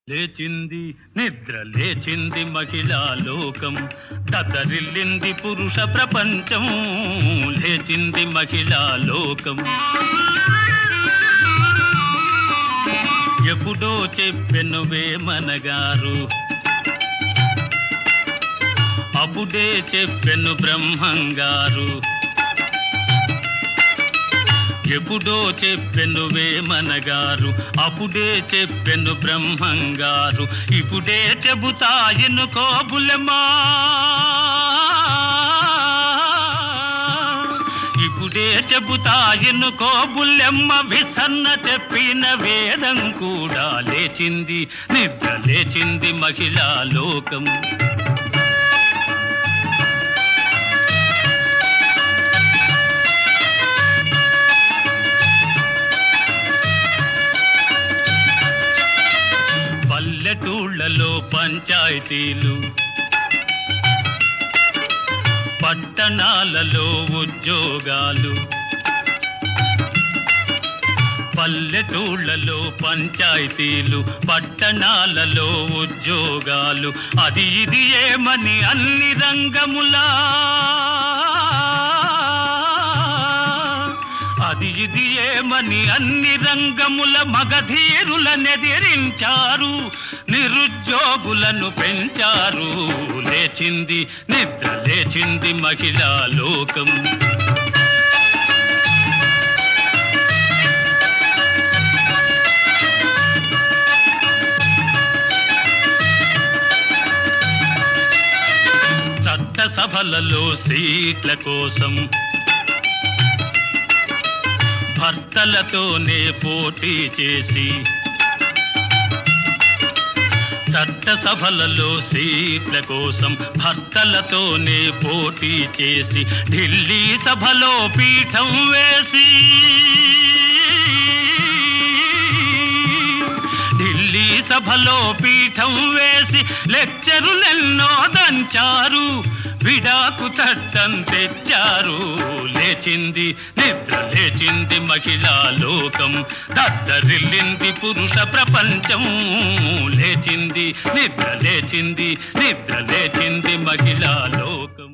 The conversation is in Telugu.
లేచింది నిద్ర లేచింది మహిళా లోకం దతరిల్లింది పురుష ప్రపంచం లేచింది మహిళా లోకం ఎప్పుడో చెప్పెను వేమనగారు అప్పుడే చెప్పెను బ్రహ్మంగారు ఎప్పుడో చెప్పెను వేమనగారు అప్పుడే చెప్పెను బ్రహ్మంగారు ఇప్పుడే చెబుతా ఎన్నుకో బులమా ఇప్పుడే చెబుతా ఎన్నుకో బుల్లెమ్మ విసన్న చెప్పిన వేదం కూడా లేచింది నిద్ర లేచింది మహిళా లోకం పల్లెటూళ్ళలో పంచాయతీలు పట్టణాలలో ఉద్యోగాలు పల్లెటూళ్ళలో పంచాయతీలు పట్టణాలలో ఉద్యోగాలు అది ఇది ఏమని అన్ని రంగములా అది ఇది ఏమని అన్ని రంగముల మగధీరుల నెదిరించారు నిరుద్యోగులను పెంచారు లేచింది నిద్ర లేచింది మహిళా లోకం చట్టసభలలో సీట్ల కోసం భర్తలతోనే పోటీ చేసి చట్టసభలలో సీట్ల కోసం భర్తలతోనే పోటీ చేసి ఢిల్లీ సభలో పీఠం వేసి ఢిల్లీ సభలో పీఠం వేసి లెక్చరులెన్నో దంచారు విడాకు చట్టం తెచ్చారు లేచింది నిద్ర లేచింది మహిళా లోకం దద్దరిల్లింది పురుష ప్రపంచం లేచింది నిద్ర లేచింది నిద్ర లేచింది మహిళా లోకం